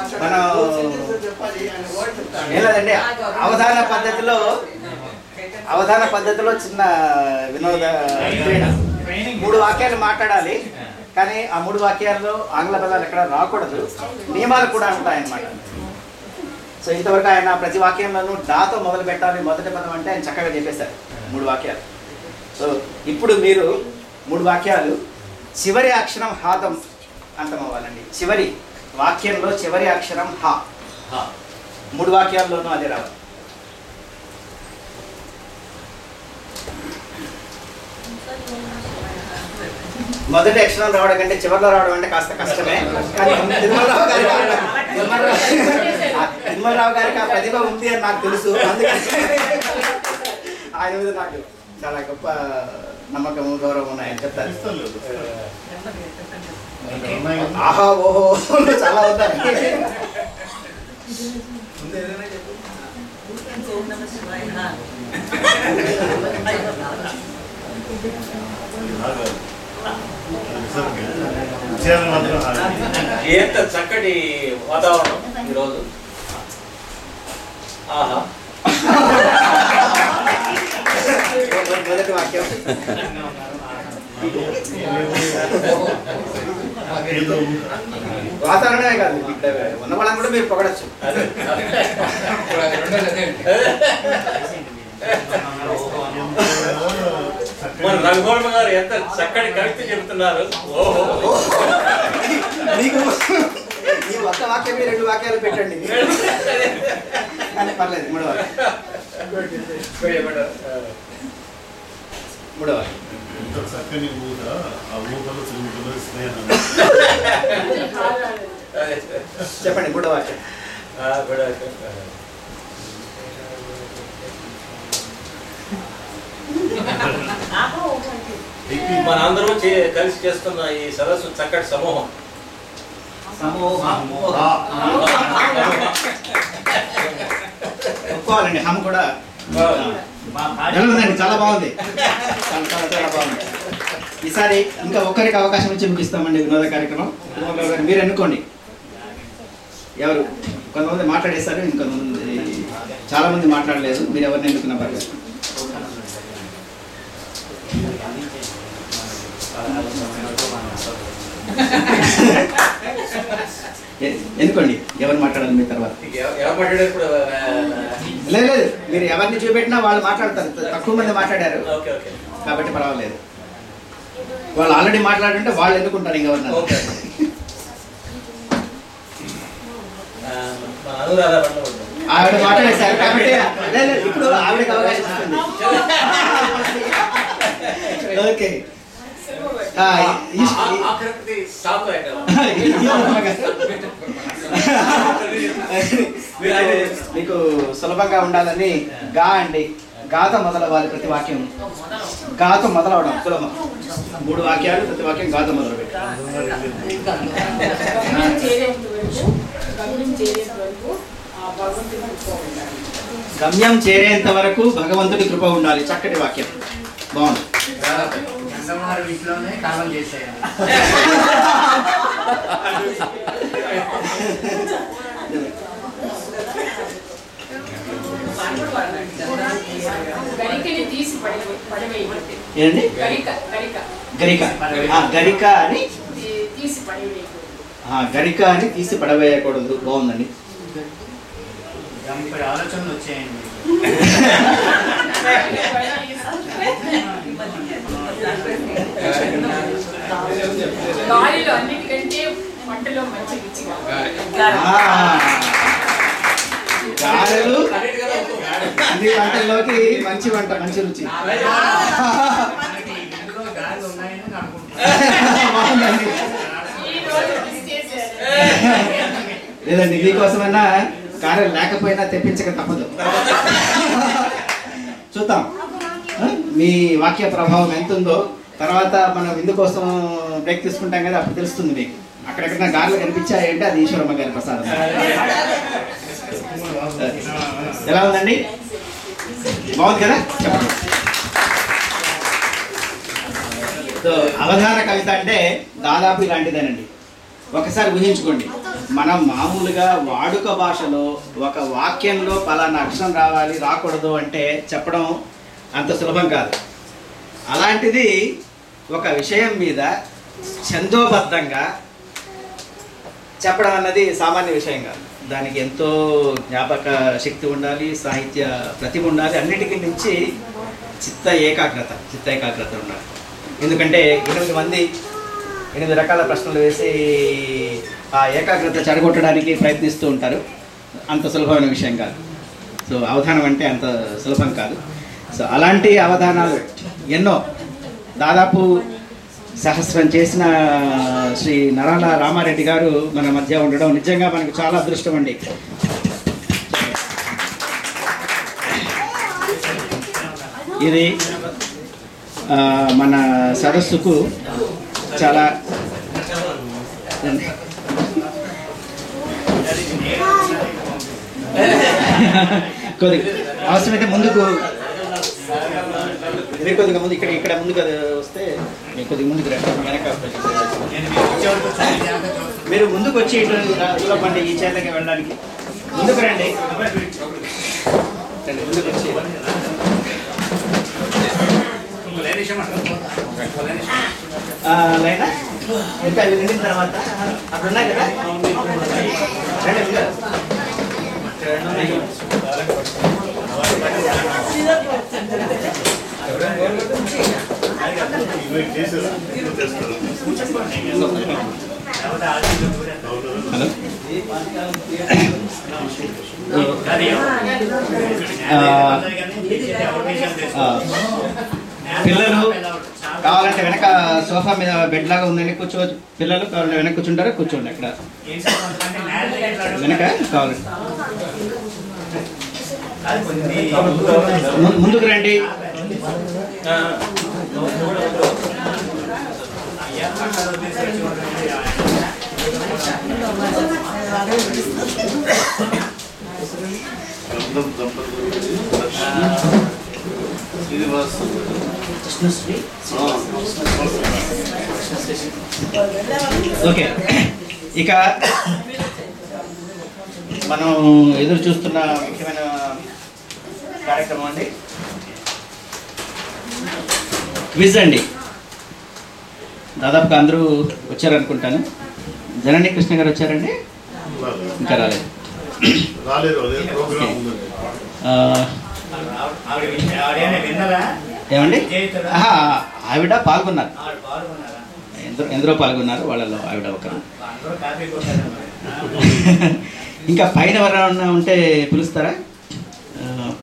మనం ఏం లేదండి అవధాన పద్ధతిలో అవధాన పద్ధతిలో చిన్న వినోద క్రీడ. మూడు వాక్యాలు మాట్లాడాలి కానీ ఆ మూడు వాక్యాల్లో ఆంగ్ల పదాలు ఎక్కడ రాకూడదు నియమాలు కూడా ఉంటాయన్నమాట సో ఇంతవరకు ఆయన ప్రతి వాక్యంలోనూ డాతో మొదలు పెట్టాలి మొదటి పదం అంటే ఆయన చక్కగా చెప్పేశారు మూడు వాక్యాలు సో ఇప్పుడు మీరు మూడు వాక్యాలు చివరి అక్షరం హాతం అంతం అవ్వాలండి చివరి వాక్యంలో చివరి అక్షరం హా మూడు వాక్యాల్లోనూ అదే రావాలి మొదటి అక్షరం రావడం కంటే చివరిలో రావడం అంటే కాస్త కష్టమే కానీ తిరుమలరావు గారికి ఆ- తిరుమలరావు గారికి ఆ ప్రతిభ ఉంది అని నాకు తెలుసు అందుకని ఆయన మీద నాకు చాలా గొప్ప నమ్మకం గౌరవం ఉన్నాయని చెప్తారు ఆహా ఓహో చాలా అవుతాయి ఎంత చక్కటి వాతావరణం ఈరోజు ఆహా మొదటి వాక్యం వాతావరణమే కాదు ఇక్కడ ఉన్న వాళ్ళని కూడా మీరు పొగడచ్చు అదే. మన రఘువర్మ గారు ఎంత చక్కటి కవిత చెబుతున్నారు ఓహో మీకు ఈ ఒక్క వాక్యం మీ రెండు వాక్యాలు పెట్టండి కానీ పర్లేదు మూడో వాక్యం మూడో వాక్యం చక్కని ఊట ఆ ఊటలో తిరుగుతున్నది స్నేహం చెప్పండి మూడో వాక్యం ఆ, కూడా. మన అందరం చే- కలిసి చేస్తున్న ఈ సదస్సు చక్కటి సమూహం ఒప్పుకోవాలండి హమ్ కూడా ఎలా ఉందండి చాలా బాగుంది చాలా చాలా చాలా బాగుంది ఈసారి ఇంకా ఒక్కరికి అవకాశం ఇచ్చి ముగిస్తామండి వినోద కార్యక్రమం తిరుమలరావు గారు మీరు ఎన్నుకోండి ఎవరు కొంతమంది మాట్లాడేస్తారు ఇంకొంతమంది చాలా మంది మాట్లాడలేదు మీరు ఎవరిని ఎన్నుకున్న పర్లేదు ఎ- ఎన్నుకోండి ఎవరు మాట్లాడాలి మీ తర్వాత ఎవ- ఎవరు మాట్లాడారు ఇప్పుడు లేదు లేదు మీరు ఎవరిని చూపెట్టినా వాళ్ళు మాట్లాడతారు తక్కువ మంది మాట్లాడారు ఓకే ఓకే కాబట్టి పర్వాలేదు వాళ్ళు ఆల్రెడీ మాట్లాడుంటే వాళ్ళు ఎన్నుకుంటారు ఇంకెవరిన ఓకే ఆ, మన అనురాధ బండ్లో ఉంటుంది ఆవిడ మాట్లాడేశారు కాబట్టి లేదు, లేదు, ఇప్పుడు ఆవిడకి అవకాశం ఇస్తుంది ఓకే ఆ, ఈ- ఈ- ఆఖరికి స్టాప్ ఐటమ్ మీకు సులభంగా ఉండాలని గా అండి గాత మొదలవ్వాలి ప్రతి వాక్యం గాత మొదలవడం సులభం మూడు వాక్యాలు ప్రతి వాక్యం గాత మొదలు పెట్టి గమ్యం చేరేంత వరకు గమ్యం చేరేంత వరకు ఆ భగవంతుని ఒప్పుకోవాలి గమ్యం చేరేంత వరకు భగవంతుడి కృప ఉండాలి చక్కటి వాక్యం బాగుంది గంగమారి వీటిలోనే కాలం చేసేయాలి గరికని తీసి పడవే పడవేయబట్టి ఏంటి గరిక గరిక గరిక ఆ, గరిక అని తీ- తీసి పడవేయకూడదు ఆ, గరిక అని తీసి పడవేయకూడదు బాగుందండి గంపడి ఆలోచనలు వచ్చాయండి గాలిలో అన్నిటికంటే వంటలో మంచి రుచిగా ఆ, గారెలు అన్ని వంటల్లోకి మంచి వంట మంచి రుచి మనకి ఇందులో గాలి ఉన్నాయని అనుకుంటున్నాను బాగుందండి ఈ రోజు మిస్ చేశారు లేదండి మీకోసమైనా గారెలు లేకపోయినా తెప్పించక తప్పదు చూద్దాం ఆ? మీ వాక్య ప్రభావం ఎంత ఉందో తర్వాత మనం విందు కోసం బ్రేక్ తీసుకుంటాం కదా అప్పుడు తెలుస్తుంది మీకు అక్కడెక్కడ గారెలు కనిపించాయంటే అది ఈశ్వరమ్మ గారి ప్రసాదం ఎలా ఉందండి బాగుంది కదా చెప్పండి సో అవధాన కవిత అంటే దాదాపు ఇలాంటిదేనండి ఒకసారి ఊహించుకోండి మనం మామూలుగా వాడుక భాషలో ఒక వాక్యంలో పలానా అక్షరం రావాలి రాకూడదు అంటే చెప్పడం అంత సులభం కాదు అలాంటిది ఒక విషయం మీద ఛందోబద్ధంగా చెప్పడం అన్నది సామాన్య విషయం కాదు దానికి ఎంతో జ్ఞాపక శక్తి ఉండాలి సాహిత్య ప్రతిభ ఉండాలి అన్నిటికీ మించి చిత్త ఏకాగ్రత చిత్త ఏకాగ్రత ఉండాలి ఎందుకంటే ఎనిమిది మంది ఎనిమిది రకాల ప్రశ్నలు వేసి ఆ ఏకాగ్రత చెడగొట్టడానికి ప్రయత్నిస్తూ ఉంటారు అంత సులభమైన విషయం కాదు సో అవధానం అంటే అంత సులభం కాదు సో అలాంటి అవధానాలు ఎన్నో దాదాపు సహస్రం చేసిన శ్రీ నరాల రామారెడ్డి గారు మన మధ్య ఉండడం నిజంగా మనకు చాలా అదృష్టం అండి ఇది ఆ, మన సదస్సుకు చాలా కొద్ది అవసరమైతే ముందుకు మీరు కొద్దిగా ముందు ఇక్కడ ఇక్కడ ముందుకు వస్తే మీరు కొద్దిగా ముందుకు రండి వెనక నేను మీకు వచ్చేవరకు చాలా జాగ్రత్త చూస్తాను. మీరు ముందుకు వచ్చి ఇటు రా- చూడమండి ఈ చేతకి వెళ్ళడానికి ముందుకు రండి రండి, ముందుకు వచ్చి ఇంకో లేడీస్ ఏమంటారు? ఇంకో లేడీస్ ఏమంటారు? ఆ, లైనా ఇంకా ఇవి నిండిన తర్వాత అక్కడ ఉన్నాయి కదా రండి ముందు. ఇన్వైట్ చేశారు చేస్తారు లేకపోతే ఆలోచన కూడా. హలో కానీ ఆ, కానీ చేసేది ఎవరి విషయం తెలుసు. ఆ, పిల్లలు కావాలంటే వెనక సోఫా మీద బెడ్ లాగా ఉందండి కూర్చోవచ్చు పిల్లలు కావాలంటే వెనక కూర్చుంటారా కూర్చోండి అక్కడ ఏం సంబంధం అంటే మ్యారేజ్ ఎట్లా అడుగుతారు? వెనక కావాలంటే అది కొన్ని ము- ముందుకు రండి ఆ, ఏమంటారో తెలిసి ఉంటుంది. నందం దంపతులు శ్రీనివాస్ కృష్ణశ్రీ ఆ, ఓకే ఇక మనం ఎదురు చూస్తున్న ముఖ్యమైన కార్యక్రమం అండి క్విజ్ అండి దాదాపుగా అందరూ వచ్చారనుకుంటాను జనని కృష్ణ గారు వచ్చారండి రాలేదు. ఇంకా రాలేదు రాలేదు అదే ప్రోగ్రామ్ ఉందండి ఆ, ఆవిడ విన్- ఆవిడేమైనా విన్నరా ఏమండి విజేతరా? ఆహా, ఆవిడ పాల్గొన్నారు ఆవిడ పాల్గొన్నారా ఎందరో ఎందరో పాల్గొన్నారు వాళ్ళలో ఆవిడ ఒకరు అందరూ కాపీ కొట్టారా మరి? ఇంకా పైన ఎవరైనా ఉంటే పిలుస్తారా